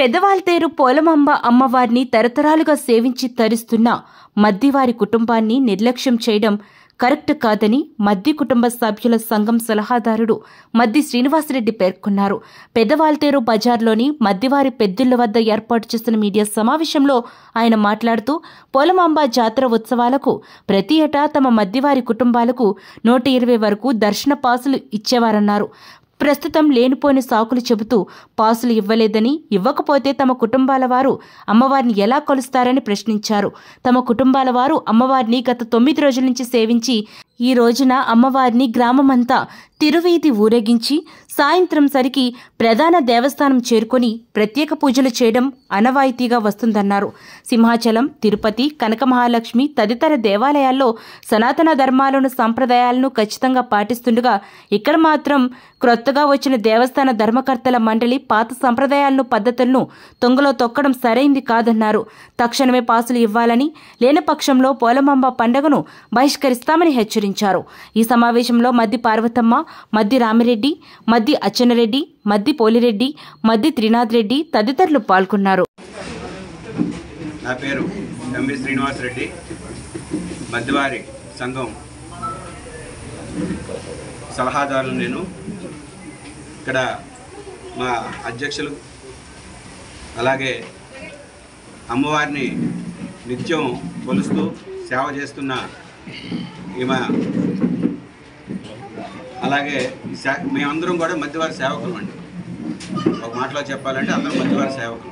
పెద్దవాల్తేరు పోలమాంబ అమ్మవారిని తరతరాలుగా సేవించి తరిస్తున్న మద్దివారి కుటుంబాన్ని నిర్లక్ష్యం చేయడం కరెక్ట్ కాదని మద్ది కుటుంబ సభ్యుల సంఘం సలహాదారుడు మద్ది శ్రీనివాసరెడ్డి పేర్కొన్నారు పెద్దవాల్తేరు బజార్లోని మద్దివారి పెద్దిళ్ల వద్ద ఏర్పాటు చేసిన మీడియా సమావేశంలో ఆయన మాట్లాడుతూ పోలమాంబ జాతర ఉత్సవాలకు ప్రతి ఏటా తమ మద్దివారి కుటుంబాలకు నూట ఇరవై వరకు దర్శన పాసులు ఇచ్చేవారన్నారు ప్రస్తుతం లేనిపోని సాకులు చెబుతూ పాసులు ఇవ్వలేదని ఇవ్వకపోతే తమ కుటుంబాల వారు అమ్మవారిని ఎలా కొలుస్తారని ప్రశ్నించారు తమ కుటుంబాల వారు అమ్మవారిని గత తొమ్మిది రోజుల నుంచి సేవించి ఈ రోజున అమ్మవారిని గ్రామమంతా తిరువీధి ఊరేగించి సాయంత్రం సరికి ప్రధాన దేవస్థానం చేరుకొని ప్రత్యేక పూజలు చేయడం అనవాయితీగా వస్తుందన్నారు సింహాచలం తిరుపతి కనక మహాలక్ష్మి తదితర దేవాలయాల్లో సనాతన ధర్మాలను సంప్రదాయాలను ఖచ్చితంగా పాటిస్తుండగా ఇక్కడ మాత్రం క్రొత్తగా వచ్చిన దేవస్థాన ధర్మకర్తల మండలి పాత సంప్రదాయాలను పద్ధతులను తొంగలో తొక్కడం సరైంది కాదన్నారు తక్షణమే పాసులు ఇవ్వాలని లేని పక్షంలో పోలమాంబ పండుగను బహిష్కరిస్తామని హెచ్చరించారు ఈ సమావేశంలో మద్ది పార్వతమ్మ మద్ది రామిరెడ్డి మద్ది అచ్చెన్నరెడ్డి మద్ది పోలిరెడ్డి మద్ది త్రినాథ్ రెడ్డి తదితరులు పాల్గొన్నారు నా పేరు ఎంవి శ్రీనివాస్ రెడ్డి మధ్యవారి సంఘం సలహాదారులు నేను ఇక్కడ మా అధ్యక్షులు అలాగే అమ్మవారిని నిత్యం కొలుస్తూ సేవ చేస్తున్న ఈమె అలాగే ఈ సే మేమందరం కూడా మధ్యవారి సేవకులు అండి ఒక మాటలో చెప్పాలంటే అందరం మధ్యవారి సేవకులు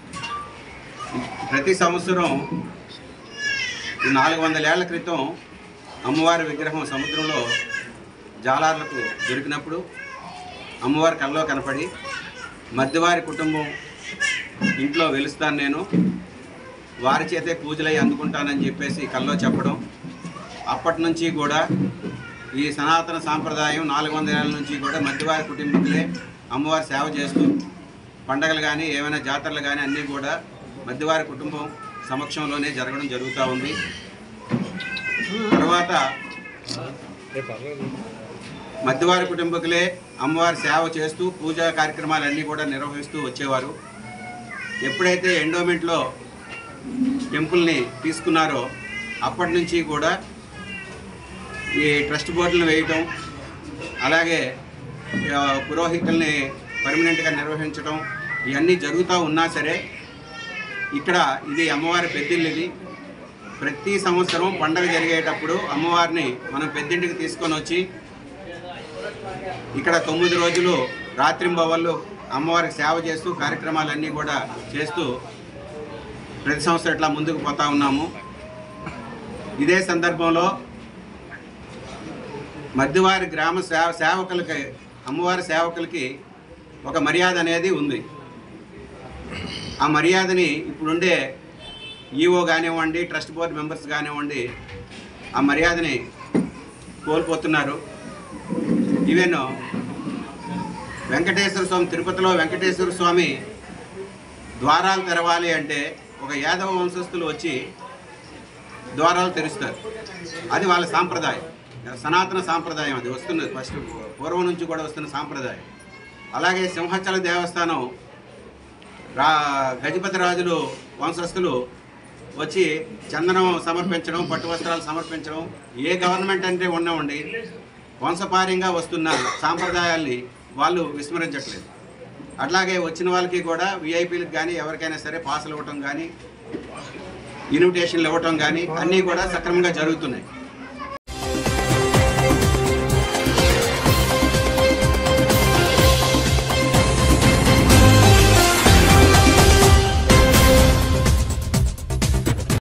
ప్రతి సంవత్సరం ఈ నాలుగు వందల ఏళ్ల క్రితం అమ్మవారి విగ్రహం సముద్రంలో జాలార్లకు దొరికినప్పుడు అమ్మవారి కల్లో కనపడి మధ్యవారి కుటుంబం ఇంట్లో వెలుస్తాను నేను వారి చేతే పూజలై అందుకుంటానని చెప్పేసి కల్లో చెప్పడం అప్పటి నుంచి కూడా ఈ సనాతన సాంప్రదాయం నాలుగు వందల ఏళ్ళ నుంచి కూడా మధ్యవారి కుటుంబీకులే అమ్మవారి సేవ చేస్తూ పండగలు కానీ ఏమైనా జాతరలు కానీ అన్నీ కూడా మధ్యవారి కుటుంబం సమక్షంలోనే జరగడం జరుగుతూ ఉంది తర్వాత మధ్యవారి కుటుంబకులే అమ్మవారి సేవ చేస్తూ పూజా కార్యక్రమాలన్నీ కూడా నిర్వహిస్తూ వచ్చేవారు ఎప్పుడైతే ఎండోమెంట్లో టెంపుల్ని తీసుకున్నారో అప్పటి నుంచి కూడా ఈ ట్రస్ట్ బోర్డులను వేయటం అలాగే ఆ, పురోహితుల్ని పర్మనెంట్గా నిర్వహించడం ఇవన్నీ జరుగుతూ ఉన్నా సరే ఇక్కడ ఇది అమ్మవారి పెద్దిల్లు ఇది ప్రతి సంవత్సరం పండగ జరిగేటప్పుడు అమ్మవారిని మనం పెద్దింటికి తీసుకొని వచ్చి ఇక్కడ తొమ్మిది రోజులు రాత్రింబవళ్ళు అమ్మవారికి సేవ చేస్తూ కార్యక్రమాలన్నీ కూడా చేస్తూ ప్రతి సంవత్సరం ఇట్లా ముందుకు పోతా ఉన్నాము ఇదే సందర్భంలో మధ్యవారి గ్రామ సేవ సేవకులకి అమ్మవారి సేవకులకి ఒక మర్యాద అనేది ఉంది ఆ మర్యాదని ఇప్పుడుండే ఈఓ కానివ్వండి ట్రస్ట్ బోర్డు మెంబర్స్ కానివ్వండి ఆ మర్యాదని కోల్పోతున్నారు ఈవెన్ వెంకటేశ్వర స్వామి తిరుపతిలో వెంకటేశ్వర స్వామి ద్వారాలు తెరవాలి అంటే ఒక యాదవ వంశస్థులు వచ్చి ద్వారాలు తెరుస్తారు అది వాళ్ళ సాంప్రదాయం సనాతన సాంప్రదాయం అది వస్తున్నది ఫస్ట్ పూర్వం నుంచి కూడా వస్తున్న సాంప్రదాయం అలాగే సింహాచల దేవస్థానం రా గజపతి రాజులు వంశస్థులు వచ్చి చందనం సమర్పించడం పట్టు వస్త్రాలు సమర్పించడం ఏ గవర్నమెంట్ అంటే ఉన్నామండి వంశపార్యంగా వస్తున్న సాంప్రదాయాల్ని వాళ్ళు విస్మరించట్లేదు అట్లాగే వచ్చిన వాళ్ళకి కూడా విఐపీలకు కానీ ఎవరికైనా సరే పాసులు ఇవ్వటం కానీ ఇన్విటేషన్లు ఇవ్వటం కానీ అన్నీ కూడా సక్రమంగా జరుగుతున్నాయి